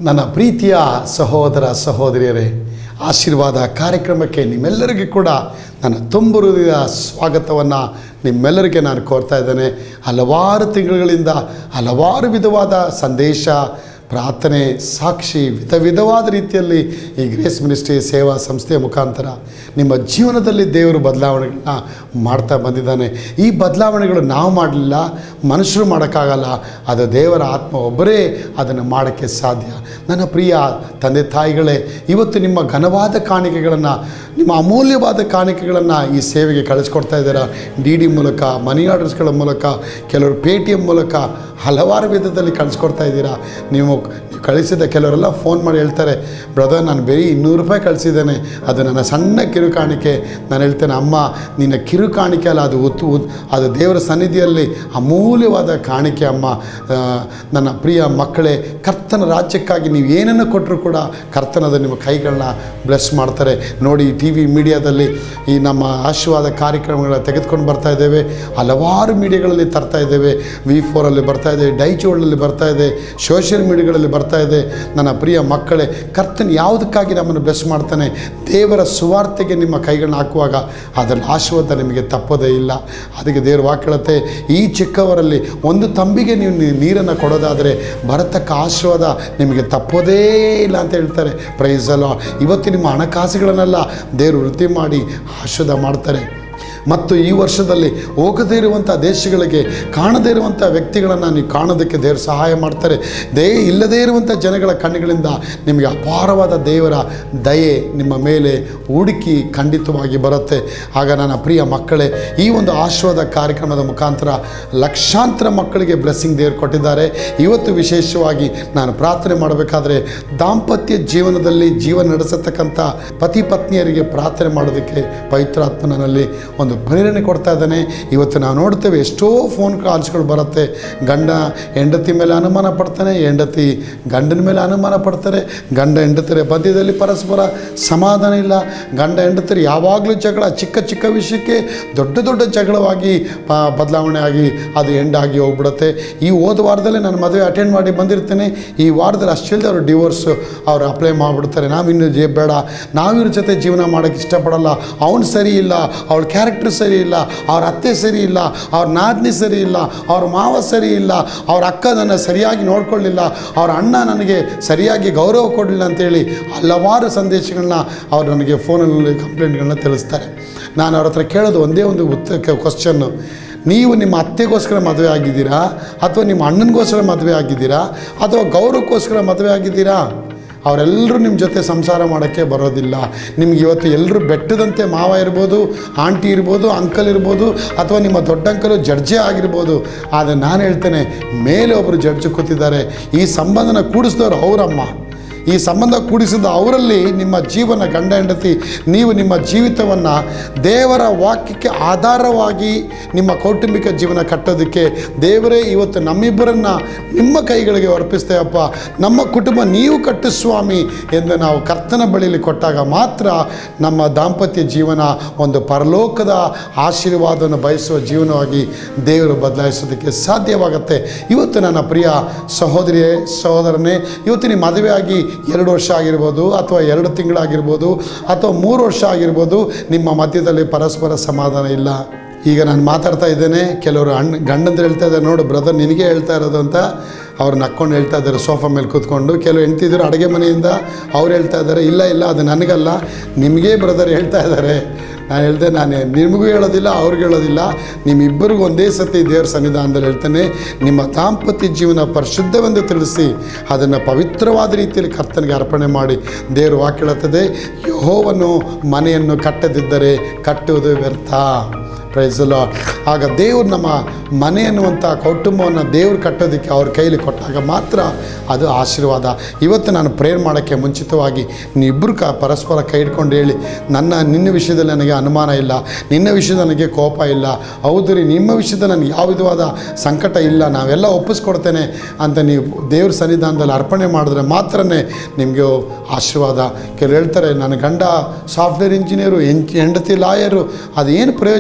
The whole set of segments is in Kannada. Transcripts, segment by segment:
ನನ್ನ ಪ್ರೀತಿಯ ಸಹೋದರ ಸಹೋದರಿಯರೇ ಆಶೀರ್ವಾದ ಕಾರ್ಯಕ್ರಮಕ್ಕೆ ನಿಮ್ಮೆಲ್ಲರಿಗೂ ಕೂಡ ನನ್ನ ತುಂಬು ಹೃದಯ ಸ್ವಾಗತವನ್ನು ನಿಮ್ಮೆಲ್ಲರಿಗೆ ನಾನು ಕೋರ್ತಾ ಇದ್ದೇನೆ ಹಲವಾರು ತಿಂಗಳುಗಳಿಂದ ಹಲವಾರು ವಿಧವಾದ ಸಂದೇಶ ಪ್ರಾರ್ಥನೆ ಸಾಕ್ಷಿ ವಿಧ ವಿಧವಾದ ರೀತಿಯಲ್ಲಿ ಈ ಗ್ರೇಸ್ ಮಿನಿಸ್ಟ್ರಿ ಸೇವಾ ಸಂಸ್ಥೆಯ ಮುಖಾಂತರ ನಿಮ್ಮ ಜೀವನದಲ್ಲಿ ದೇವರು ಬದಲಾವಣೆಗಳನ್ನ ಮಾಡ್ತಾ ಬಂದಿದ್ದಾನೆ ಈ ಬದಲಾವಣೆಗಳು ನಾವು ಮಾಡಲಿಲ್ಲ ಮನುಷ್ಯರು ಮಾಡೋಕ್ಕಾಗಲ್ಲ ಅದು ದೇವರ ಆತ್ಮ ಒಬ್ಬರೇ ಅದನ್ನು ಮಾಡೋಕ್ಕೆ ಸಾಧ್ಯ ನನ್ನ ಪ್ರಿಯ ತಂದೆ ತಾಯಿಗಳೇ ಇವತ್ತು ನಿಮ್ಮ ಘನವಾದ ಕಾಣಿಕೆಗಳನ್ನು ನಿಮ್ಮ ಅಮೂಲ್ಯವಾದ ಕಾಣಿಕೆಗಳನ್ನು ಈ ಸೇವೆಗೆ ಕಳಿಸ್ಕೊಡ್ತಾ ಇದ್ದೀರಾ ಡಿ ಡಿ ಮೂಲಕ ಮನಿ ಆರ್ಡರ್ಸ್ಗಳ ಮೂಲಕ ಕೆಲವರು ಪೇ ಟಿ ಎಮ್ ಮೂಲಕ ಹಲವಾರು ವಿಧದಲ್ಲಿ ಕಳಿಸ್ಕೊಡ್ತಾ ಇದ್ದೀರಾ ನೀವು ನೀವು ಕಳಿಸಿದ ಕೆಲವರೆಲ್ಲ ಫೋನ್ ಮಾಡಿ ಹೇಳ್ತಾರೆ ಬ್ರದರ್ ನಾನು ಬರೀ ಇನ್ನೂರು ರೂಪಾಯಿ ಕಳಿಸಿದ್ದೇನೆ ಅದು ನನ್ನ ಸಣ್ಣ ಕಿರು ಕಾಣಿಕೆ ನಾನು ಹೇಳ್ತೇನೆ ಅಮ್ಮ ನಿನ್ನ ಕಿರು ಕಾಣಿಕೆ ಅಲ್ಲ ಅದು ಉತ್ ಉತ್ ಅದು ದೇವರ ಸನ್ನಿಧಿಯಲ್ಲಿ ಅಮೂಲ್ಯವಾದ ಕಾಣಿಕೆ ಅಮ್ಮ ಆ, ನನ್ನ ಪ್ರಿಯ ಮಕ್ಕಳೇ ಕರ್ತನ ರಾಜ್ಯಕ್ಕಾಗಿ ನೀವು ಏನನ್ನು ಕೊಟ್ಟರು ಕೂಡ ಕರ್ತನದ ನಿಮ್ಮ ಕೈಗಳನ್ನ ಬ್ಲೆಸ್ ಮಾಡ್ತಾರೆ ನೋಡಿ ಟಿ ವಿ ಮೀಡಿಯಾದಲ್ಲಿ ಈ ನಮ್ಮ ಆಶೀರ್ವಾದ ಕಾರ್ಯಕ್ರಮಗಳನ್ನ ತೆಗೆದುಕೊಂಡು ಬರ್ತಾ ಇದ್ದೇವೆ ಹಲವಾರು ಮೀಡಿಯಾಗಳಲ್ಲಿ ತರ್ತಾ ಇದ್ದೇವೆ ವಿ ಫೋರಲ್ಲಿ ಬರ್ತಾ ಇದೆ ಡೈಚೋಳಲ್ಲಿ ಬರ್ತಾ ಇದೆ ಸೋಷಿಯಲ್ ಮೀಡಿಯಾಗಳಲ್ಲಿ ಬರ್ತಾ ಇದೆ ನನ್ನ ಪ್ರಿಯ ಮಕ್ಕಳೇ ಕರ್ತನ ಯಾವುದಕ್ಕಾಗಿ ನಮ್ಮನ್ನು ಬ್ಲೆಸ್ ಮಾಡ್ತಾನೆ ದೇವರ ಸುವಾರ್ತೆಗೆ ನಿಮ್ಮ ಕೈಗಳನ್ನ ಹಾಕುವಾಗ ಅದರಲ್ಲಿ ಆಶೀರ್ವಾದ ನಿಮಗೆ ತಪ್ಪೋದೇ ಇಲ್ಲ ಅದಕ್ಕೆ ದೇವರ ವಾಕ್ಯ ಹೇಳುತ್ತೆ ಈ ಚಿಕ್ಕವರಲ್ಲಿ ಒಂದು ತಂಬಿಗೆ ನೀವು ನೀ- ನೀರನ್ನು ಕೊಡೋದಾದರೆ ಬರತಕ್ಕ ಆಶೀರ್ವಾದ ನಿಮಗೆ ತಪ್ಪೋದೇ ಇಲ್ಲ ಅಂತ ಹೇಳ್ತಾರೆ ಪ್ರೈಸ್ ಅಲ್ಲ ಇವತ್ತು ನಿಮ್ಮ ಹಣಕಾಸುಗಳನ್ನೆಲ್ಲ ದೇವರು ವೃದ್ಧಿ ಮಾಡಿ ಆಶೀರ್ವಾದ ಮಾಡ್ತಾರೆ ಮತ್ತು ಈ ವರ್ಷದಲ್ಲಿ ಹೋಗದೇ ಇರುವಂಥ ದೇಶಗಳಿಗೆ ಕಾಣದೇ ಇರುವಂಥ ವ್ಯಕ್ತಿಗಳನ್ನು ನೀವು ಕಾಣೋದಕ್ಕೆ ದೇವರು ಸಹಾಯ ಮಾಡ್ತಾರೆ ದೇ ಇಲ್ಲದೇ ಇರುವಂಥ ಜನಗಳ ಕಣ್ಣುಗಳಿಂದ ನಿಮಗೆ ಅಪಾರವಾದ ದೇವರ ದಯೆ ನಿಮ್ಮ ಮೇಲೆ ಹೂಡಿಕೆ ಖಂಡಿತವಾಗಿ ಬರುತ್ತೆ ಆಗ ನನ್ನ ಪ್ರಿಯ ಮಕ್ಕಳೇ ಈ ಒಂದು ಆಶೀರ್ವಾದ ಕಾರ್ಯಕ್ರಮದ ಮುಖಾಂತರ ಲಕ್ಷಾಂತರ ಮಕ್ಕಳಿಗೆ ಬ್ಲೆಸ್ಸಿಂಗ್ ದೇವರು ಕೊಟ್ಟಿದ್ದಾರೆ ಇವತ್ತು ವಿಶೇಷವಾಗಿ ನಾನು ಪ್ರಾರ್ಥನೆ ಮಾಡಬೇಕಾದ್ರೆ ದಾಂಪತ್ಯ ಜೀವನದಲ್ಲಿ ಜೀವನ ನಡೆಸತಕ್ಕಂಥ ಪತಿ ಪತ್ನಿಯರಿಗೆ ಪ್ರಾರ್ಥನೆ ಮಾಡೋದಕ್ಕೆ ಪವಿತ್ರಾತ್ಮ ನನ್ನಲ್ಲಿ ಒಂದು ಪ್ರೇರಣೆ ಕೊಡ್ತಾ ಇದ್ದಾನೆ ಇವತ್ತು ನಾವು ನೋಡ್ತೇವೆ ಎಷ್ಟೋ ಫೋನ್ ಕಾಲ್ಸ್ಗಳು ಬರುತ್ತೆ ಗಂಡ ಹೆಂಡತಿ ಮೇಲೆ ಅನುಮಾನ ಪಡ್ತಾನೆ ಹೆಂಡತಿ ಗಂಡನ ಮೇಲೆ ಅನುಮಾನ ಪಡ್ತಾರೆ ಗಂಡ ಹೆಂಡತಿರ ಮಧ್ಯದಲ್ಲಿ ಪರಸ್ಪರ ಸಮಾಧಾನ ಇಲ್ಲ ಗಂಡ ಹೆಂಡತಿರು ಯಾವಾಗಲೂ ಜಗಳ ಚಿಕ್ಕ ಚಿಕ್ಕ ವಿಷಯಕ್ಕೆ ದೊಡ್ಡ ದೊಡ್ಡ ಜಗಳವಾಗಿ ಆ, ಬದಲಾವಣೆ ಆಗಿ ಅದು ಎಂಡ್ ಆಗಿ ಹೋಗ್ಬಿಡುತ್ತೆ ಈ ಹೋದ ವಾರದಲ್ಲೇ ನಾನು ಮದುವೆ ಅಟೆಂಡ್ ಮಾಡಿ ಬಂದಿರ್ತೇನೆ ಈ ವಾರದಲ್ಲಿ ಅಷ್ಟಿಲ್ಲದೆ ಅವರು ಡಿವೋರ್ಸ್ ಅವ್ರು ಅಪ್ಲೈ ಮಾಡಿಬಿಡ್ತಾರೆ ನಾವಿನ್ನು ಜೇ ಬೇಡ ನಾವಿವ್ರ ಜೊತೆ ಜೀವನ ಮಾಡೋಕ್ಕೆ ಇಷ್ಟಪಡಲ್ಲ ಅವನು ಸರಿ ಇಲ್ಲ ಅವಳ ಕ್ಯಾರೆಕ್ಟರ್ ಸರಿ ಇಲ್ಲ ಅವ್ರ ಅತ್ತೆ ಸರಿ ಇಲ್ಲ ಅವ್ರ ನಾದಿನಿ ಸರಿ ಇಲ್ಲ ಅವ್ರ ಮಾವ ಸರಿ ಇಲ್ಲ ಅವ್ರ ಅಕ್ಕ ನನ್ನ ಸರಿಯಾಗಿ ನೋಡ್ಕೊಳ್ಳಿಲ್ಲ ಅವ್ರ ಅಣ್ಣ ನನಗೆ ಸರಿಯಾಗಿ ಗೌರವ ಕೊಡಲಿಲ್ಲ ಅಂತೇಳಿ ಹಲವಾರು ಸಂದೇಶಗಳನ್ನ ಅವ್ರು ನನಗೆ ಫೋನಲ್ಲಿ ಕಂಪ್ಲೇಂಟ್ಗಳನ್ನ ತಿಳಿಸ್ತಾರೆ ನಾನು ಅವ್ರ ಹತ್ರ ಕೇಳೋದು ಒಂದೇ ಒಂದು ಉತ್ತರ ಕ್ವಶನ್ನು ನೀವು ನಿಮ್ಮ ಅತ್ತೆಗೋಸ್ಕರ ಮದುವೆ ಆಗಿದ್ದೀರಾ ಅಥವಾ ನಿಮ್ಮ ಅಣ್ಣನಿಗೋಸ್ಕರ ಮದುವೆ ಆಗಿದ್ದೀರಾ ಅಥವಾ ಗೌರವಕ್ಕೋಸ್ಕರ ಮದುವೆ ಆಗಿದ್ದೀರಾ ಅವರೆಲ್ಲರೂ ನಿಮ್ಮ ಜೊತೆ ಸಂಸಾರ ಮಾಡೋಕ್ಕೆ ಬರೋದಿಲ್ಲ ನಿಮ್ಗೆ ಇವತ್ತು ಎಲ್ಲರೂ ಬೆಟ್ಟದಂತೆ ಮಾವ ಇರ್ಬೋದು ಆಂಟಿ ಇರ್ಬೋದು ಅಂಕಲ್ ಇರ್ಬೋದು ಅಥವಾ ನಿಮ್ಮ ದೊಡ್ಡ ಅಂಕಲು ಜಡ್ಜೇ ಆಗಿರ್ಬೋದು ಆದರೆ ನಾನು ಹೇಳ್ತೇನೆ ಮೇಲೆ ಒಬ್ಬರು ಜಡ್ಜ್ ಕೂತಿದ್ದಾರೆ ಈ ಸಂಬಂಧನ ಕೂಡಿಸಿದವರು ಅವರಮ್ಮ ಈ ಸಂಬಂಧ ಕೂಡಿಸಿದ ಅವರಲ್ಲಿ ನಿಮ್ಮ ಜೀವನ ಗಂಡ ಹೆಂಡತಿ ನೀವು ನಿಮ್ಮ ಜೀವಿತವನ್ನು ದೇವರ ವಾಕ್ಯಕ್ಕೆ ಆಧಾರವಾಗಿ ನಿಮ್ಮ ಕೌಟುಂಬಿಕ ಜೀವನ ಕಟ್ಟೋದಕ್ಕೆ ದೇವರೇ ಇವತ್ತು ನಮ್ಮಿಬ್ಬರನ್ನು ನಿಮ್ಮ ಕೈಗಳಿಗೆ ಅರ್ಪಿಸ್ತೇವಪ್ಪ ನಮ್ಮ ಕುಟುಂಬ ನೀವು ಕಟ್ಟು ಸ್ವಾಮಿ ಎಂದು ನಾವು ಕರ್ತನ ಬಳಿಯಲ್ಲಿ ಕೊಟ್ಟಾಗ ಮಾತ್ರ ನಮ್ಮ ದಾಂಪತ್ಯ ಜೀವನ ಒಂದು ಪರಲೋಕದ ಆಶೀರ್ವಾದವನ್ನು ಬಯಸುವ ಜೀವನವಾಗಿ ದೇವರು ಬದಲಾಯಿಸೋದಕ್ಕೆ ಸಾಧ್ಯವಾಗುತ್ತೆ ಇವತ್ತು ನನ್ನ ಪ್ರಿಯ ಸಹೋದರಿಯೇ ಸಹೋದರನೇ ಇವತ್ತು ನೀವು ಮದುವೆಯಾಗಿ ಎರಡು ವರ್ಷ ಆಗಿರ್ಬೋದು ಅಥವಾ ಎರಡು ತಿಂಗಳಾಗಿರ್ಬೋದು ಅಥವಾ ಮೂರು ವರ್ಷ ಆಗಿರ್ಬೋದು ನಿಮ್ಮ ಮಧ್ಯದಲ್ಲಿ ಪರಸ್ಪರ ಸಮಾಧಾನ ಇಲ್ಲ ಈಗ ನಾನು ಮಾತಾಡ್ತಾ ಇದ್ದೇನೆ ಕೆಲವರು ಅಣ್ಣ ಗಂಡಂತ ಹೇಳ್ತಾ ಇದ್ದಾರೆ ನೋಡು ಬ್ರದರ್ ನಿನಗೆ ಹೇಳ್ತಾ ಇರೋದು ಅಂತ ಅವ್ರು ನಕ್ಕೊಂಡು ಹೇಳ್ತಾ ಇದ್ದಾರೆ ಸೋಫಾ ಮೇಲೆ ಕೂತ್ಕೊಂಡು ಕೆಲವು ಹೆಂಡ್ತಿದ್ರು ಅಡುಗೆ ಮನೆಯಿಂದ ಅವ್ರು ಹೇಳ್ತಾ ಇದ್ದಾರೆ ಇಲ್ಲ ಇಲ್ಲ ಅದು ನನಗಲ್ಲ ನಿಮಗೇ ಬ್ರದರ್ ಹೇಳ್ತಾ ಇದ್ದಾರೆ ನಾನು ಹೇಳ್ದೆ ನಾನು ನಿಮಗೂ ಹೇಳೋದಿಲ್ಲ ಅವ್ರಿಗೆ ಹೇಳೋದಿಲ್ಲ ನಿಮ್ಮಿಬ್ಬರಿಗೂ ಒಂದೇ ಸತಿ ದೇವರ ಸನ್ನಿಧಾನದಲ್ಲಿ ಹೇಳ್ತೇನೆ ನಿಮ್ಮ ದಾಂಪತ್ಯ ಜೀವನ ಪರಿಶುದ್ಧವೆಂದು ತಿಳಿಸಿ ಅದನ್ನು ಪವಿತ್ರವಾದ ರೀತಿಯಲ್ಲಿ ಕರ್ತನಿಗೆ ಅರ್ಪಣೆ ಮಾಡಿ ದೇವರು ವಾಕ್ಯ ಹೇಳುತ್ತದೆ ಯಹೋವನು ಮನೆಯನ್ನು ಕಟ್ಟದಿದ್ದರೆ ಕಟ್ಟುವುದು ವ್ಯರ್ಥ ಪ್ರೈಸಲ್ಲ ಆಗ ದೇವರು ನಮ್ಮ ಮನೆ ಅನ್ನುವಂಥ ಕೌಟುಂಬವನ್ನು ದೇವರು ಕಟ್ಟೋದಕ್ಕೆ ಅವ್ರ ಕೈಲಿ ಕೊಟ್ಟಾಗ ಮಾತ್ರ ಅದು ಆಶೀರ್ವಾದ ಇವತ್ತು ನಾನು ಪ್ರೇಯರ್ ಮಾಡೋಕ್ಕೆ ಮುಂಚಿತವಾಗಿ ನೀವಿಬ್ಬರು ಕ ಪರಸ್ಪರ ಕೈ ಹಿಡ್ಕೊಂಡು ಹೇಳಿ ನನ್ನ ನಿನ್ನ ವಿಷಯದಲ್ಲಿ ನನಗೆ ಅನುಮಾನ ಇಲ್ಲ ನಿನ್ನ ವಿಷಯದಲ್ಲಿ ನನಗೆ ಕೋಪ ಇಲ್ಲ ಹೌದು ರೀ ನಿಮ್ಮ ವಿಷಯದಲ್ಲಿ ನನಗೆ ಯಾವ ವಿಧವಾದ ಸಂಕಟ ಇಲ್ಲ ನಾವೆಲ್ಲ ಒಪ್ಪಿಸ್ಕೊಡ್ತೇನೆ ಅಂತ ನೀವು ದೇವ್ರ ಸನ್ನಿಧಾನದಲ್ಲಿ ಅರ್ಪಣೆ ಮಾಡಿದ್ರೆ ಮಾತ್ರನೇ ನಿಮಗೆ ಆಶೀರ್ವಾದ ಕೆಲವು ಹೇಳ್ತಾರೆ ನನ್ನ ಗಂಡ ಸಾಫ್ಟ್ವೇರ್ ಇಂಜಿನಿಯರು ಹೆಂಡತಿ ಲಾಯರು ಅದೇನು ಪ್ರಯೋಜನ ನೀವು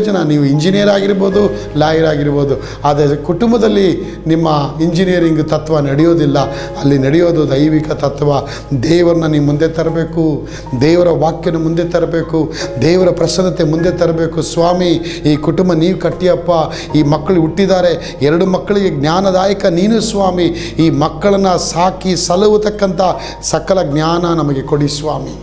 ನೀವು ಇಂಜಿನಿಯರ್ ಆಗಿರ್ಬೋದು ಲಾಯರ್ ಆಗಿರ್ಬೋದು ಆದರೆ ಕುಟುಂಬದಲ್ಲಿ ನಿಮ್ಮ ಇಂಜಿನಿಯರಿಂಗ್ ತತ್ವ ನಡೆಯೋದಿಲ್ಲ ಅಲ್ಲಿ ನಡೆಯೋದು ದೈವಿಕ ತತ್ವ ದೇವರನ್ನ ನೀವು ಮುಂದೆ ತರಬೇಕು ದೇವರ ವಾಕ್ಯನ ಮುಂದೆ ತರಬೇಕು ದೇವರ ಪ್ರಸನ್ನತೆ ಮುಂದೆ ತರಬೇಕು ಸ್ವಾಮಿ ಈ ಕುಟುಂಬ ನೀವು ಕಟ್ಟಿಯಪ್ಪ ಈ ಮಕ್ಕಳು ಹುಟ್ಟಿದ್ದಾರೆ ಎರಡು ಮಕ್ಕಳಿಗೆ ಜ್ಞಾನದಾಯಕ ನೀನು ಸ್ವಾಮಿ ಈ ಮಕ್ಕಳನ್ನು ಸಾಕಿ ಸಲಹುತಕ್ಕಂಥ ಸಕಲ ಜ್ಞಾನ ನಮಗೆ ಕೊಡಿ ಸ್ವಾಮಿ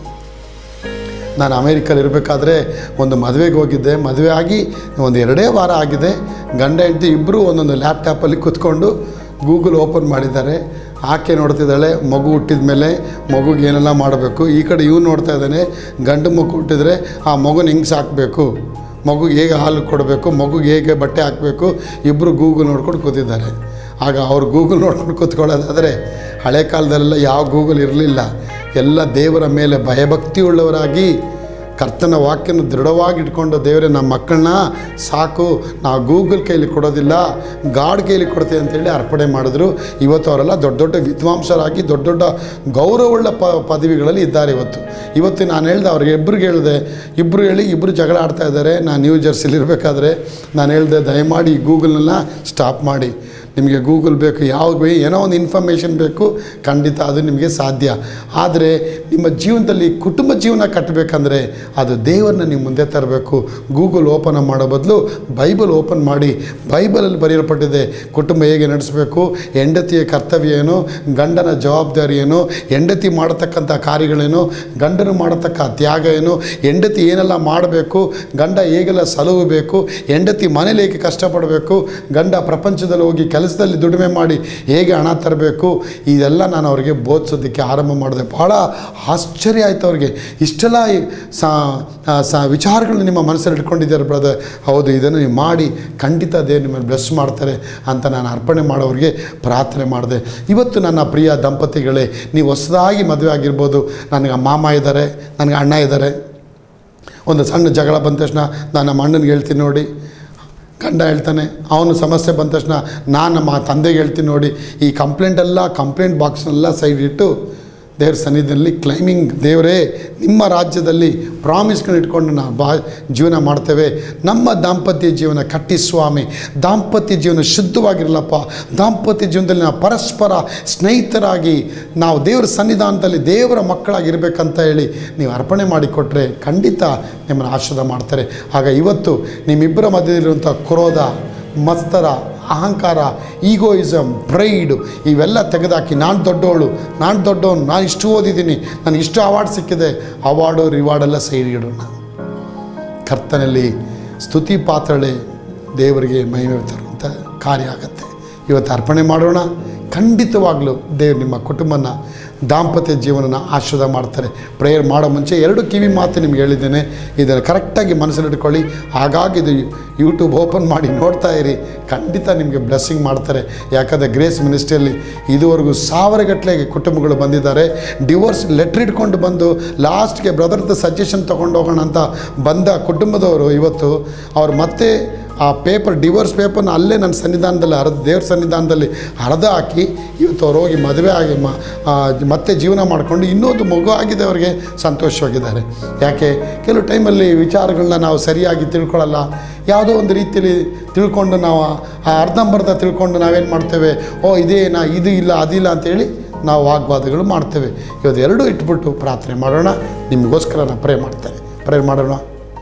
ನಾನು ಅಮೇರಿಕಲ್ಲಿ ಇರಬೇಕಾದ್ರೆ ಒಂದು ಮದುವೆಗೆ ಹೋಗಿದ್ದೆ ಮದುವೆ ಆಗಿ ಒಂದು ಎರಡೇ ವಾರ ಆಗಿದೆ ಗಂಡ ಹೆಂಡತಿ ಇಬ್ಬರು ಒಂದೊಂದು ಲ್ಯಾಪ್ಟಾಪಲ್ಲಿ ಕೂತ್ಕೊಂಡು ಗೂಗಲ್ ಓಪನ್ ಮಾಡಿದ್ದಾರೆ ಆಕೆ ನೋಡ್ತಿದ್ದಾಳೆ ಮಗು ಹುಟ್ಟಿದ ಮೇಲೆ ಮಗುಗೆ ಏನೆಲ್ಲ ಮಾಡಬೇಕು ಈ ಕಡೆ ಇವ್ನು ನೋಡ್ತಾ ಇದ್ದಾನೆ ಗಂಡು ಮಗು ಹುಟ್ಟಿದ್ರೆ ಆ ಮಗುನ ಹಿಂಗೆ ಸಾಕಬೇಕು ಮಗುಗೆ ಹೇಗೆ ಹಾಲು ಕೊಡಬೇಕು ಮಗುಗೆ ಹೇಗೆ ಬಟ್ಟೆ ಹಾಕಬೇಕು ಇಬ್ಬರು ಗೂಗಲ್ ನೋಡ್ಕೊಂಡು ಕೂತಿದ್ದಾರೆ ಆಗ ಅವ್ರು ಗೂಗಲ್ ನೋಡ್ಕೊಂಡು ಕೂತ್ಕೊಳ್ಳೋದಾದರೆ ಹಳೆ ಕಾಲದಲ್ಲೆಲ್ಲ ಯಾವ ಗೂಗಲ್ ಇರಲಿಲ್ಲ ಎಲ್ಲ ದೇವರ ಮೇಲೆ ಭಯಭಕ್ತಿ ಉಳ್ಳವರಾಗಿ ಕರ್ತನ ವಾಕ್ಯನ ದೃಢವಾಗಿ ಇಟ್ಕೊಂಡು ದೇವರೇ ನಮ್ಮ ಮಕ್ಕಳನ್ನ ಸಾಕು ನಾವು ಗೂಗಲ್ ಕೈಲಿ ಕೊಡೋದಿಲ್ಲ ಗಾಡ್ ಕೈಲಿ ಕೊಡ್ತೀವಿ ಅಂತೇಳಿ ಅರ್ಪಣೆ ಮಾಡಿದ್ರು ಇವತ್ತು ಅವರೆಲ್ಲ ದೊಡ್ಡ ದೊಡ್ಡ ವಿದ್ವಾಂಸರಾಗಿ ದೊಡ್ಡ ದೊಡ್ಡ ಗೌರವವುಳ್ಳ ಪ ಪದವಿಗಳಲ್ಲಿ ಇದ್ದಾರೆ ಇವತ್ತು ಇವತ್ತು ನಾನು ಹೇಳ್ದೆ ಅವ್ರಿಗೆ ಇಬ್ಬರಿಗೆ ಹೇಳಿದೆ ಇಬ್ಬರು ಹೇಳಿ ಇಬ್ಬರು ಜಗಳ ಆಡ್ತಾ ಇದ್ದಾರೆ ನಾನು ನ್ಯೂ ಜರ್ಸಿಲಿ ಇರಬೇಕಾದ್ರೆ ನಾನು ಹೇಳಿದೆ ದಯಮಾಡಿ ಈ ಗೂಗಲ್ನೆಲ್ಲ ಸ್ಟಾಪ್ ಮಾಡಿ ನಿಮಗೆ ಗೂಗಲ್ ಬೇಕು ಯಾವ್ದು ಬೇಕು ಏನೋ ಒಂದು ಇನ್ಫಾರ್ಮೇಷನ್ ಬೇಕು ಖಂಡಿತ ಅದು ನಿಮಗೆ ಸಾಧ್ಯ ಆದರೆ ನಿಮ್ಮ ಜೀವನದಲ್ಲಿ ಕುಟುಂಬ ಜೀವನ ಕಟ್ಟಬೇಕಂದ್ರೆ ಅದು ದೇವರನ್ನ ನೀವು ಮುಂದೆ ತರಬೇಕು ಗೂಗಲ್ ಓಪನ್ ಮಾಡೋ ಬದಲು ಬೈಬಲ್ ಓಪನ್ ಮಾಡಿ ಬೈಬಲಲ್ಲಿ ಬರೆಯಲ್ಪಟ್ಟಿದೆ ಕುಟುಂಬ ಹೇಗೆ ನಡೆಸಬೇಕು ಹೆಂಡತಿಯ ಕರ್ತವ್ಯ ಏನು ಗಂಡನ ಜವಾಬ್ದಾರಿ ಏನು ಹೆಂಡತಿ ಮಾಡತಕ್ಕಂಥ ಕಾರ್ಯಗಳೇನು ಗಂಡನು ಮಾಡತಕ್ಕ ತ್ಯಾಗ ಏನು ಹೆಂಡತಿ ಏನೆಲ್ಲ ಮಾಡಬೇಕು ಗಂಡ ಹೇಗೆಲ್ಲ ಸಲಹಬೇಕು ಹೆಂಡತಿ ಮನೇಲಿ ಹೇಗೆ ಕಷ್ಟಪಡಬೇಕು ಗಂಡ ಪ್ರಪಂಚದಲ್ಲಿ ಹೋಗಿ ಕೆಲಸದಲ್ಲಿ ದುಡಿಮೆ ಮಾಡಿ ಹೇಗೆ ಹಣ ತರಬೇಕು ಇದೆಲ್ಲ ನಾನು ಅವರಿಗೆ ಬೋಧಿಸೋದಕ್ಕೆ ಆರಂಭ ಮಾಡಿದೆ ಭಾಳ ಆಶ್ಚರ್ಯ ಆಯಿತು ಅವ್ರಿಗೆ ಇಷ್ಟೆಲ್ಲ ಈ ಸಾ ಆ, ಸಾ ವಿಚಾರಗಳನ್ನ ನಿಮ್ಮ ಮನಸ್ಸಲ್ಲಿ ಇಟ್ಕೊಂಡಿದ್ದಾರೆ ಬ್ರದರ್ ಹೌದು ಇದನ್ನು ನೀವು ಮಾಡಿ ಖಂಡಿತ ದೇವ್ರು ನಿಮ್ಮನ್ನು ಬ್ಲೆಸ್ ಮಾಡ್ತಾರೆ ಅಂತ ನಾನು ಅರ್ಪಣೆ ಮಾಡೋರಿಗೆ ಪ್ರಾರ್ಥನೆ ಮಾಡಿದೆ ಇವತ್ತು ನನ್ನ ಪ್ರಿಯ ದಂಪತಿಗಳೇ ನೀವು ಹೊಸದಾಗಿ ಮದುವೆ ಆಗಿರ್ಬೋದು ನನಗೆ ಮಾಮ ಇದ್ದಾರೆ ನನಗೆ ಅಣ್ಣ ಇದ್ದಾರೆ ಒಂದು ಸಣ್ಣ ಜಗಳ ಬಂದ ತಕ್ಷಣ ನಾನು ನಮ್ಮ ಅಣ್ಣನಿಗೆ ಹೇಳ್ತೀನಿ ನೋಡಿ ಗಂಡ ಹೇಳ್ತಾನೆ ಅವನು ಸಮಸ್ಯೆ ಬಂದ ತಕ್ಷಣ ನಾನು ನಮ್ಮ ತಂದೆಗೆ ಹೇಳ್ತೀನಿ ನೋಡಿ ಈ ಕಂಪ್ಲೇಂಟೆಲ್ಲ ಕಂಪ್ಲೇಂಟ್ ಬಾಕ್ಸ್ನೆಲ್ಲ ಸೈಡ್ ಇಟ್ಟು ದೇವ್ರ ಸನ್ನಿಧಿಯಲ್ಲಿ ಕ್ಲೈಮಿಂಗ್ ದೇವರೇ ನಿಮ್ಮ ರಾಜ್ಯದಲ್ಲಿ ಪ್ರಾಮಿಸ್ಗಳನ್ನ ಇಟ್ಕೊಂಡು ನಾವು ಬಾ ಜೀವನ ಮಾಡ್ತೇವೆ ನಮ್ಮ ದಾಂಪತ್ಯ ಜೀವನ ಕಟ್ಟಿ ಸ್ವಾಮಿ ದಾಂಪತ್ಯ ಜೀವನ ಶುದ್ಧವಾಗಿರಲಪ್ಪ ದಾಂಪತ್ಯ ಜೀವನದಲ್ಲಿ ನಾವು ಪರಸ್ಪರ ಸ್ನೇಹಿತರಾಗಿ ನಾವು ದೇವರ ಸನ್ನಿಧಾನದಲ್ಲಿ ದೇವರ ಮಕ್ಕಳಾಗಿರ್ಬೇಕಂತ ಹೇಳಿ ನೀವು ಅರ್ಪಣೆ ಮಾಡಿಕೊಟ್ರೆ ಖಂಡಿತ ನಿಮ್ಮನ್ನು ಆಶೀರ್ವಾದ ಮಾಡ್ತಾರೆ ಆಗ ಇವತ್ತು ನಿಮ್ಮಿಬ್ಬರ ಮಧ್ಯದಲ್ಲಿರುವಂಥ ಕ್ರೋಧ ಮತ್ಸರ ಅಹಂಕಾರ ಈಗೋಯಿಸಮ್ ಪ್ರೈಡು ಇವೆಲ್ಲ ತೆಗೆದಾಕಿ ನಾನು ದೊಡ್ಡವಳು ನಾನು ದೊಡ್ಡವನು ನಾನು ಇಷ್ಟು ಓದಿದ್ದೀನಿ ನನಗೆ ಇಷ್ಟು ಅವಾರ್ಡ್ ಸಿಕ್ಕಿದೆ ಅವಾರ್ಡು ರಿವಾರ್ಡೆಲ್ಲ ಸೈಡ್ ಇಡೋಣ ಕರ್ತನಲ್ಲಿ ಸ್ತುತಿ ಪಾತ್ರಳೆ ದೇವರಿಗೆ ಮಹಿಮೆ ತರುವಂಥ ಕಾರ್ಯ ಆಗತ್ತೆ ಇವತ್ತು ಅರ್ಪಣೆ ಮಾಡೋಣ ಖಂಡಿತವಾಗ್ಲೂ ದೇವ್ರು ನಿಮ್ಮ ಕುಟುಂಬನ ದಾಂಪತ್ಯ ಜೀವನನ ಆಶೀರ್ವಾದ ಮಾಡ್ತಾರೆ ಪ್ರೇಯರ್ ಮಾಡೋ ಮುಂಚೆ ಎರಡು ಕಿವಿ ಮಾತು ನಿಮ್ಗೆ ಹೇಳಿದ್ದೇನೆ ಇದನ್ನು ಕರೆಕ್ಟಾಗಿ ಮನಸ್ಸಲ್ಲಿಟ್ಕೊಳ್ಳಿ ಹಾಗಾಗಿ ಇದು ಯೂಟ್ಯೂಬ್ ಓಪನ್ ಮಾಡಿ ನೋಡ್ತಾ ಇರಿ ಖಂಡಿತ ನಿಮಗೆ ಬ್ಲೆಸ್ಸಿಂಗ್ ಮಾಡ್ತಾರೆ ಯಾಕಂದರೆ ಗ್ರೇಸ್ ಮಿನಿಸ್ಟ್ರಿಯಲ್ಲಿ ಇದುವರೆಗೂ ಸಾವಿರಗಟ್ಟಲೆ ಕುಟುಂಬಗಳು ಬಂದಿದ್ದಾರೆ ಡಿವೋರ್ಸ್ ಲೆಟ್ರ್ ಇಟ್ಕೊಂಡು ಬಂದು ಲಾಸ್ಟ್ಗೆ ಬ್ರದರ್ದು ಸಜೆಷನ್ ತೊಗೊಂಡು ಹೋಗೋಣ ಅಂತ ಬಂದ ಕುಟುಂಬದವರು ಇವತ್ತು ಅವ್ರು ಮತ್ತೆ ಆ ಪೇಪರ್ ಡಿವೋರ್ಸ್ ಪೇಪರ್ನ ಅಲ್ಲೇ ನನ್ನ ಸನ್ನಿಧಾನದಲ್ಲಿ ಹರಿದು ದೇವ್ರ ಸನ್ನಿಧಾನದಲ್ಲಿ ಹರಿದು ಹಾಕಿ ಇವತ್ತು ಅವ್ರು ಹೋಗಿ ಮದುವೆ ಆಗಿ ಮ ಆ, ಮತ್ತೆ ಜೀವನ ಮಾಡಿಕೊಂಡು ಇನ್ನೊಂದು ಮಗು ಆಗಿದೆ ಅವರಿಗೆ ಸಂತೋಷವಾಗಿದ್ದಾರೆ ಯಾಕೆ ಕೆಲವು ಟೈಮಲ್ಲಿ ವಿಚಾರಗಳನ್ನ ನಾವು ಸರಿಯಾಗಿ ತಿಳ್ಕೊಳ್ಳಲ್ಲ ಯಾವುದೋ ಒಂದು ರೀತಿಯಲ್ಲಿ ತಿಳ್ಕೊಂಡು ನಾವು ಆ ಅರ್ಧಂಬರ್ಧ ತಿಳ್ಕೊಂಡು ನಾವೇನು ಮಾಡ್ತೇವೆ ಓ ಇದೇನಾ ಇದು ಇಲ್ಲ ಅದಿಲ್ಲ ಅಂತೇಳಿ ನಾವು ವಾಗ್ವಾದಗಳು ಮಾಡ್ತೇವೆ ಇವತ್ತು ಎರಡೂ ಇಟ್ಬಿಟ್ಟು ಪ್ರಾರ್ಥನೆ ಮಾಡೋಣ ನಿಮಗೋಸ್ಕರ ನಾನು ಪ್ರೇ ಮಾಡ್ತೇನೆ ಪ್ರೇ ಮಾಡೋಣ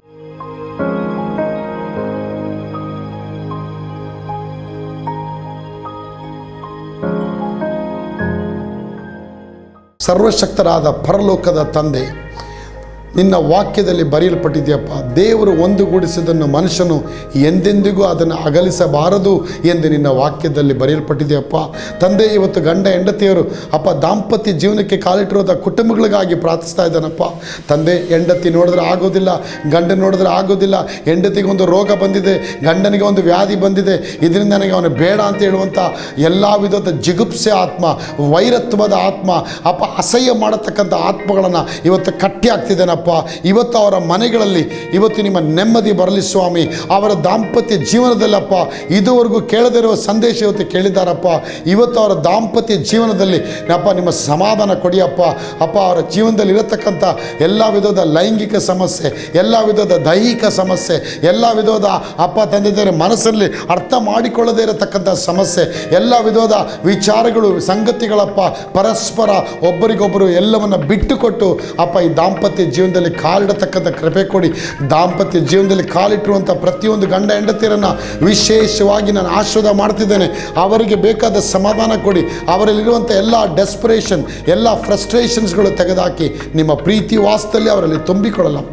ಸರ್ವಶಕ್ತರಾದ ಪರಲೋಕದ ತಂದೆ ನಿನ್ನ ವಾಕ್ಯದಲ್ಲಿ ಬರೆಯಲ್ಪಟ್ಟಿದೆಯಪ್ಪ ದೇವರು ಒಂದುಗೂಡಿಸಿದನ್ನು ಮನುಷ್ಯನು ಎಂದೆಂದಿಗೂ ಅದನ್ನು ಅಗಲಿಸಬಾರದು ಎಂದು ನಿನ್ನ ವಾಕ್ಯದಲ್ಲಿ ಬರೆಯಲ್ಪಟ್ಟಿದೆಯಪ್ಪ ತಂದೆ ಇವತ್ತು ಗಂಡ ಹೆಂಡತಿಯರು ಅಪ್ಪ ದಾಂಪತ್ಯ ಜೀವನಕ್ಕೆ ಕಾಲಿಟ್ಟಿರೋದ ಕುಟುಂಬಗಳಿಗಾಗಿ ಪ್ರಾರ್ಥಿಸ್ತಾ ಇದ್ದಾನಪ್ಪ ತಂದೆ ಹೆಂಡತಿ ನೋಡಿದ್ರೆ ಆಗೋದಿಲ್ಲ ಗಂಡ ನೋಡಿದ್ರೆ ಆಗೋದಿಲ್ಲ ಹೆಂಡತಿಗೆ ಒಂದು ರೋಗ ಬಂದಿದೆ ಗಂಡನಿಗೆ ಒಂದು ವ್ಯಾಧಿ ಬಂದಿದೆ ಇದರಿಂದ ನನಗೆ ಅವನು ಬೇಡ ಅಂತ ಹೇಳುವಂಥ ಎಲ್ಲ ವಿಧದ ಜಿಗುಪ್ಸೆ ಆತ್ಮ ವೈರತ್ವದ ಆತ್ಮ ಅಪ್ಪ ಅಸಹ್ಯ ಮಾಡತಕ್ಕಂಥ ಆತ್ಮಗಳನ್ನು ಇವತ್ತು ಕಟ್ಟಿ ಹಾಕ್ತಿದ್ದೇನಪ್ಪ ಅಪ್ಪ ಇವತ್ತು ಅವರ ಮನೆಗಳಲ್ಲಿ ಇವತ್ತು ನಿಮ್ಮ ನೆಮ್ಮದಿ ಬರಲಿ ಸ್ವಾಮಿ ಅವರ ದಾಂಪತ್ಯ ಜೀವನದಲ್ಲಪ್ಪ ಇದುವರೆಗೂ ಕೇಳದಿರುವ ಸಂದೇಶ ಇವತ್ತು ಕೇಳಿದ್ದಾರಪ್ಪ ಇವತ್ತು ಅವರ ದಾಂಪತ್ಯ ಜೀವನದಲ್ಲಿ ಅಪ್ಪ ನಿಮ್ಮ ಸಮಾಧಾನ ಕೊಡಿಯಪ್ಪ ಅಪ್ಪ ಅವರ ಜೀವನದಲ್ಲಿ ಇರತಕ್ಕಂಥ ಎಲ್ಲ ವಿಧದ ಲೈಂಗಿಕ ಸಮಸ್ಯೆ ಎಲ್ಲ ವಿಧದ ದೈಹಿಕ ಸಮಸ್ಯೆ ಎಲ್ಲ ವಿಧದ ಅಪ್ಪ ತಂದೆದರ ಮನಸ್ಸಲ್ಲಿ ಅರ್ಥ ಮಾಡಿಕೊಳ್ಳದೇ ಇರತಕ್ಕಂಥ ಸಮಸ್ಯೆ ಎಲ್ಲ ವಿಧದ ವಿಚಾರಗಳು ಸಂಗತಿಗಳಪ್ಪ ಪರಸ್ಪರ ಒಬ್ಬರಿಗೊಬ್ಬರು ಎಲ್ಲವನ್ನ ಬಿಟ್ಟುಕೊಟ್ಟು ಅಪ್ಪ ಈ ದಾಂಪತ್ಯ ಜೀವನದಲ್ಲಿ ಕಾಲಿಡತಕ್ಕಂಥ ಕೃಪೆ ಕೊಡಿ ದಾಂಪತ್ಯ ಜೀವನದಲ್ಲಿ ಕಾಲಿಟ್ಟಿರುವಂಥ ಪ್ರತಿಯೊಂದು ಗಂಡ ಹೆಂಡತಿಯರನ್ನು ವಿಶೇಷವಾಗಿ ನಾನು ಆಶೀರ್ವಾದ ಮಾಡ್ತಿದ್ದೇನೆ ಅವರಿಗೆ ಬೇಕಾದ ಸಮಾಧಾನ ಕೊಡಿ ಅವರಲ್ಲಿರುವಂಥ ಎಲ್ಲ ಡೆಸ್ಪರೇಷನ್ ಎಲ್ಲ ಫ್ರಸ್ಟ್ರೇಷನ್ಸ್ಗಳು ತೆಗೆದುಹಾಕಿ ನಿಮ್ಮ ಪ್ರೀತಿ ವಾಸದಲ್ಲಿ ಅವರಲ್ಲಿ ತುಂಬಿಕೊಳ್ಳಲಪ್ಪ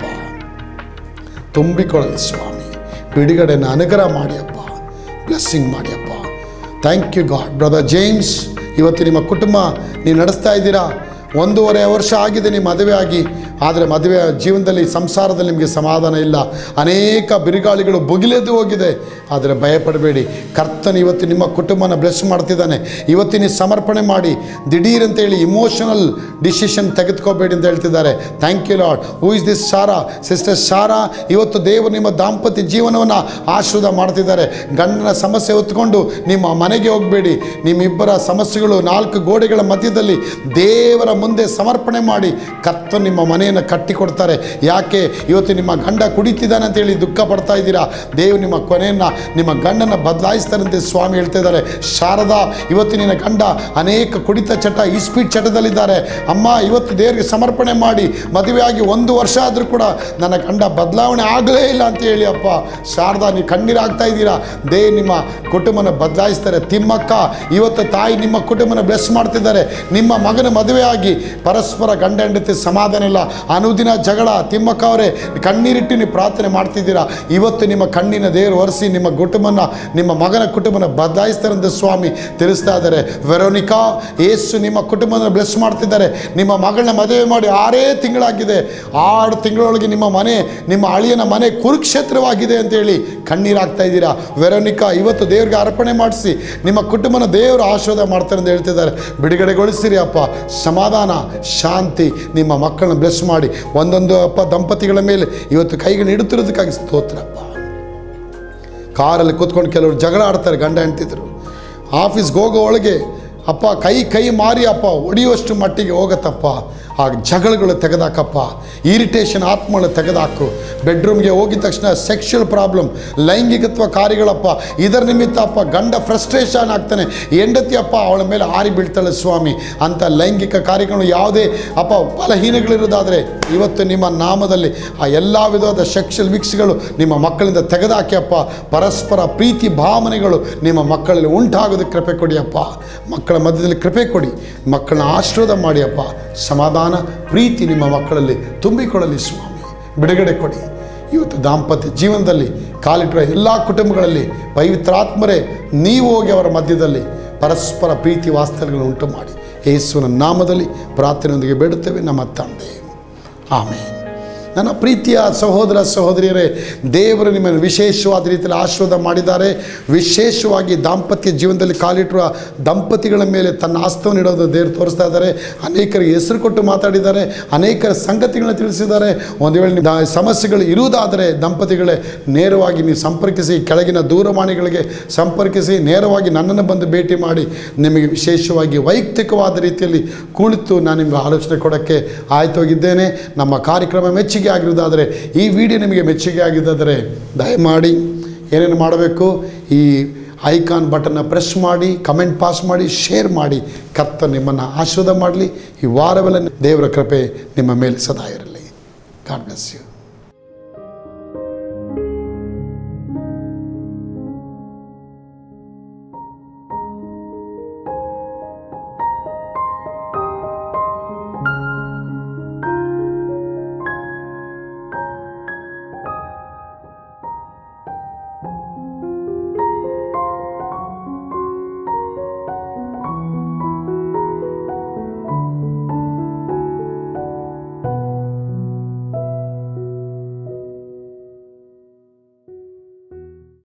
ತುಂಬಿಕೊಳ್ಳಲಿ ಸ್ವಾಮಿ ಬಿಡುಗಡೆನ ಅನುಗ್ರಹ ಮಾಡಿಯಪ್ಪ ಬ್ಲೆಸ್ಸಿಂಗ್ ಮಾಡಿಯಪ್ಪ thank you God brother James ಇವತ್ತು ನಿಮ್ಮ ಕುಟುಂಬ ನೀವು ನಡೆಸ್ತಾ ಇದ್ದೀರಾ ಒಂದೂವರೆ ವರ್ಷ ಆಗಿದೆ ನಿಮ್ಮ ಮದುವೆ ಆಗಿ ಆದರೆ ಮದುವೆ ಜೀವನದಲ್ಲಿ ಸಂಸಾರದಲ್ಲಿ ನಿಮಗೆ ಸಮಾಧಾನ ಇಲ್ಲ ಅನೇಕ ಬಿರುಗಾಳಿಗಳು ಬುಗಿಲೆದ್ದು ಹೋಗಿದೆ ಆದರೆ ಭಯಪಡಬೇಡಿ ಕರ್ತನ ಇವತ್ತು ನಿಮ್ಮ ಕುಟುಂಬನ ಬ್ಲೆಸ್ ಮಾಡ್ತಿದ್ದಾನೆ ಇವತ್ತು ನೀವು ಸಮರ್ಪಣೆ ಮಾಡಿ ದಿಢೀರ್ ಅಂತೇಳಿ ಇಮೋಷನಲ್ ಡಿಸಿಷನ್ ತೆಗೆದುಕೋಬೇಡಿ ಅಂತ ಹೇಳ್ತಿದ್ದಾರೆ thank you Lord who is this Sara sister Sara ಇವತ್ತು ದೇವರು ನಿಮ್ಮ ದಾಂಪತ್ಯ ಜೀವನವನ್ನು ಆಶೀರ್ವಾದ ಮಾಡ್ತಿದ್ದಾರೆ ಗಂಡನ ಸಮಸ್ಯೆ ಹೊತ್ಕೊಂಡು ನಿಮ್ಮ ಮನೆಗೆ ಹೋಗಬೇಡಿ ನಿಮ್ಮಿಬ್ಬರ ಸಮಸ್ಯೆಗಳು ನಾಲ್ಕು ಗೋಡೆಗಳ ಮಧ್ಯದಲ್ಲಿ ದೇವರ ಮುಂದೆ ಸಮರ್ಪಣೆ ಮಾಡಿ ಕತ್ತ ನಿಮ್ಮ ಮನೆಯನ್ನು ಕಟ್ಟಿಕೊಡ್ತಾರೆ ಯಾಕೆ ಇವತ್ತು ನಿಮ್ಮ ಗಂಡ ಕುಡಿತಿದ್ದಾನೆ ಅಂತೇಳಿ ದುಃಖ ಪಡ್ತಾ ಇದ್ದೀರಾ ದೇವ್ ನಿಮ್ಮ ಕೊನೆಯನ್ನು ನಿಮ್ಮ ಗಂಡನ ಬದಲಾಯಿಸ್ತಾರಂತೆ ಸ್ವಾಮಿ ಹೇಳ್ತಾ ಇದ್ದಾರೆ ಶಾರದಾ ಇವತ್ತು ನಿನ್ನ ಗಂಡ ಅನೇಕ ಕುಡಿತ ಚಟ ಇಸ್ಪೀಟ್ ಚಟದಲ್ಲಿದ್ದಾರೆ ಅಮ್ಮ ಇವತ್ತು ದೇವರಿಗೆ ಸಮರ್ಪಣೆ ಮಾಡಿ ಮದುವೆಯಾಗಿ ಒಂದು ವರ್ಷ ಆದರೂ ಕೂಡ ನನ್ನ ಗಂಡ ಬದಲಾವಣೆ ಆಗಲೇ ಇಲ್ಲ ಅಂತ ಹೇಳಿ ಅಪ್ಪ ಶಾರದಾ ನೀವು ಕಣ್ಣೀರಾಗ್ತಾ ಇದ್ದೀರಾ ದೇವ್ ನಿಮ್ಮ ಕುಟುಂಬನ ಬದಲಾಯಿಸ್ತಾರೆ ತಿಮ್ಮಕ್ಕ ಇವತ್ತು ತಾಯಿ ನಿಮ್ಮ ಕುಟುಂಬನ ಬ್ಲೆಸ್ ಮಾಡ್ತಿದ್ದಾರೆ ನಿಮ್ಮ ಮಗನ ಮದುವೆಯಾಗಿ ಪರಸ್ಪರ ಗಂಡ ಹೆಂಡತಿ ಸಮಾಧಾನ ಇಲ್ಲ ಅನುದಿನ ಜಗಳ ತಿಮ್ಮಕ್ಕ ಅವರೇ ಕಣ್ಣೀರಿಟ್ಟು ನೀವು ಪ್ರಾರ್ಥನೆ ಮಾಡ್ತಿದ್ದೀರಾ ಇವತ್ತು ನಿಮ್ಮ ಕಣ್ಣಿನ ದೇವರು ಒರೆಸಿ ನಿಮ್ಮ ಕುಟುಂಬನ ನಿಮ್ಮ ಮಗನ ಕುಟುಂಬನ ಬದಲಾಯಿಸ್ತಾರಂತ ಸ್ವಾಮಿ ತಿಳಿಸ್ತಾ ಇದ್ದಾರೆ ವೆರೋನಿಕಾ ಏಸು ನಿಮ್ಮ ಕುಟುಂಬನ ಬ್ಲೆಸ್ ಮಾಡ್ತಿದ್ದಾರೆ ನಿಮ್ಮ ಮಗಳನ್ನ ಮದುವೆ ಮಾಡಿ ಆರೇ ತಿಂಗಳಾಗಿದೆ ಆರು ತಿಂಗಳೊಳಗೆ ನಿಮ್ಮ ಮನೆ ನಿಮ್ಮ ಅಳಿಯನ ಮನೆ ಕುರುಕ್ಷೇತ್ರವಾಗಿದೆ ಅಂತೇಳಿ ಕಣ್ಣೀರಾಗ್ತಾ ಇದ್ದೀರಾ ವೆರೋನಿಕಾ ಇವತ್ತು ದೇವ್ರಿಗೆ ಅರ್ಪಣೆ ಮಾಡಿಸಿ ನಿಮ್ಮ ಕುಟುಂಬನ ದೇವರು ಆಶೀರ್ವಾದ ಮಾಡ್ತಾರೆ ಅಂತ ಹೇಳ್ತಿದ್ದಾರೆ ಬಿಡುಗಡೆಗೊಳಿಸಿರಿ ಅಪ್ಪ ಸಮಾಧಾನ ಶಾಂತಿ ನಿಮ್ಮ ಮಕ್ಕಳನ್ನ ಬ್ಲೆಸ್ ಮಾಡಿ ಒಂದೊಂದು ಅಪ್ಪ ದಂಪತಿಗಳ ಮೇಲೆ ಇವತ್ತು ಕೈಗೆ ಇಡುತ್ತಿರೋದಕ್ಕಾಗಿ ಸ್ತೋತ್ರಪ್ಪ ಕಾರಲ್ಲಿ ಕೂತ್ಕೊಂಡು ಕೆಲವರು ಜಗಳ ಆಡ್ತಾರೆ ಗಂಡ ಹೆಂಡ್ತಿದ್ರು ಆಫೀಸ್ಗೆ ಹೋಗೋ ಒಳಗೆ ಅಪ್ಪ ಕೈ ಕೈ ಮಾರಿ ಅಪ್ಪ ಹೊಡೆಯುವಷ್ಟು ಮಟ್ಟಿಗೆ ಹೋಗತ್ತಪ್ಪ ಆ ಜಗಳಗಳು ತೆಗೆದಾಕಪ್ಪ ಇರಿಟೇಷನ್ ಆತ್ಮಗಳು ತೆಗೆದಾಕು ಬೆಡ್ರೂಮ್ಗೆ ಹೋಗಿದ ತಕ್ಷಣ ಸೆಕ್ಷುವಲ್ ಪ್ರಾಬ್ಲಮ್ ಲೈಂಗಿಕತ್ವ ಕಾರ್ಯಗಳಪ್ಪ ಇದರ ನಿಮಿತ್ತ ಅಪ್ಪ ಗಂಡ ಫ್ರಸ್ಟ್ರೇಷನ್ ಆಗ್ತಾನೆ ಹೆಂಡತಿ ಅಪ್ಪ ಅವಳ ಮೇಲೆ ಹಾರಿ ಬೀಳ್ತಾಳೆ ಸ್ವಾಮಿ ಅಂಥ ಲೈಂಗಿಕ ಕಾರ್ಯಗಳು ಯಾವುದೇ ಅಪ್ಪ ಬಲಹೀನಗಳಿರೋದಾದರೆ ಇವತ್ತು ನಿಮ್ಮ ನಾಮದಲ್ಲಿ ಆ ಎಲ್ಲ ವಿಧವಾದ ಸೆಕ್ಷುವಲ್ ವಿಕ್ಸ್ಗಳು ನಿಮ್ಮ ಮಕ್ಕಳಿಂದ ತೆಗೆದಾಕಿ ಅಪ್ಪ ಪರಸ್ಪರ ಪ್ರೀತಿ ಭಾವನೆಗಳು ನಿಮ್ಮ ಮಕ್ಕಳಲ್ಲಿ ಉಂಟಾಗೋದಕ್ಕೆ ಕೃಪೆ ಕೊಡಿ ಅಪ್ಪ ಮಕ್ಕಳ ಮಧ್ಯದಲ್ಲಿ ಕೃಪೆ ಕೊಡಿ ಮಕ್ಕಳನ್ನ ಆಶೀರ್ವಾದ ಮಾಡಿ ಅಪ್ಪ ಸಮಾಧಾನ ಪ್ರೀತಿ ನಿಮ್ಮ ಮಕ್ಕಳಲ್ಲಿ ತುಂಬಿಕೊಳ್ಳಲಿ ಸ್ವಾಮಿ ಬಿಡುಗಡೆ ಕೊಡಿ ಇವತ್ತು ದಾಂಪತ್ಯ ಜೀವನದಲ್ಲಿ ಕಾಲಿಟ್ಟಿರುವ ಎಲ್ಲ ಕುಟುಂಬಗಳಲ್ಲಿ ಪವಿತ್ರಾತ್ಮರೇ ನೀವು ಹೋಗಿ ಅವರ ಮಧ್ಯದಲ್ಲಿ ಪರಸ್ಪರ ಪ್ರೀತಿ ವಾಸ್ತವ್ಯಗಳನ್ನು ಉಂಟು ಮಾಡಿ ಯೇಸುವಿನ ನಾಮದಲ್ಲಿ ಪ್ರಾರ್ಥನೆಯೊಂದಿಗೆ ಬೇಡುತ್ತೇವೆ ನಮ್ಮ ತಂದೆ ಆಮೇಲೆ ನನ್ನ ಪ್ರೀತಿಯ ಸಹೋದರ ಸಹೋದರಿಯರೇ ದೇವರು ನಿಮ್ಮನ್ನು ವಿಶೇಷವಾದ ರೀತಿಯಲ್ಲಿ ಆಶೀರ್ವಾದ ಮಾಡಿದ್ದಾರೆ ವಿಶೇಷವಾಗಿ ದಾಂಪತ್ಯ ಜೀವನದಲ್ಲಿ ಕಾಲಿಟ್ಟಿರುವ ದಂಪತಿಗಳ ಮೇಲೆ ತನ್ನ ಆಸ್ತವನ್ನು ಇಡೋದು ದೇವರು ತೋರಿಸ್ತಾ ಇದ್ದಾರೆ ಅನೇಕರಿಗೆ ಹೆಸರು ಕೊಟ್ಟು ಮಾತಾಡಿದ್ದಾರೆ ಅನೇಕರ ಸಂಗತಿಗಳನ್ನ ತಿಳಿಸಿದ್ದಾರೆ ಒಂದು ವೇಳೆ ನಿಮ್ಮ ಸಮಸ್ಯೆಗಳು ಇರುವುದಾದರೆ ದಂಪತಿಗಳೇ ನೇರವಾಗಿ ನೀವು ಸಂಪರ್ಕಿಸಿ ಕೆಳಗಿನ ದೂರವಾಣಿಗಳಿಗೆ ಸಂಪರ್ಕಿಸಿ ನೇರವಾಗಿ ನನ್ನನ್ನು ಬಂದು ಭೇಟಿ ಮಾಡಿ ನಿಮಗೆ ವಿಶೇಷವಾಗಿ ವೈಯಕ್ತಿಕವಾದ ರೀತಿಯಲ್ಲಿ ಕುಳಿತು ನಾನು ನಿಮಗೆ ಆಲೋಚನೆ ಕೊಡೋಕ್ಕೆ ಆಯ್ತೋಗಿದ್ದೇನೆ ನಮ್ಮ ಕಾರ್ಯಕ್ರಮ ಮೆಚ್ಚುಗೆ ಆಗಿರೋದಾದರೆ ಈ ವಿಡಿಯೋ ನಿಮಗೆ ಮೆಚ್ಚುಗೆ ಆಗಿದ್ದಾದರೆ ದಯಮಾಡಿ ಏನೇನು ಮಾಡಬೇಕು ಈ ಐಕಾನ್ ಬಟನ್ನ ಪ್ರೆಸ್ ಮಾಡಿ ಕಮೆಂಟ್ ಪಾಸ್ ಮಾಡಿ ಶೇರ್ ಮಾಡಿ ಕರ್ತ ನಿಮ್ಮನ್ನು ಆಶೀರ್ವಾದ ಮಾಡಲಿ ಈ ವಾರವೆಲ್ಲ ದೇವರ ಕೃಪೆ ನಿಮ್ಮ ಮೇಲೆ ಸದಾ ಇರಲಿ ಗಾಡ್ ಬ್ಲೆಸ್ ಯು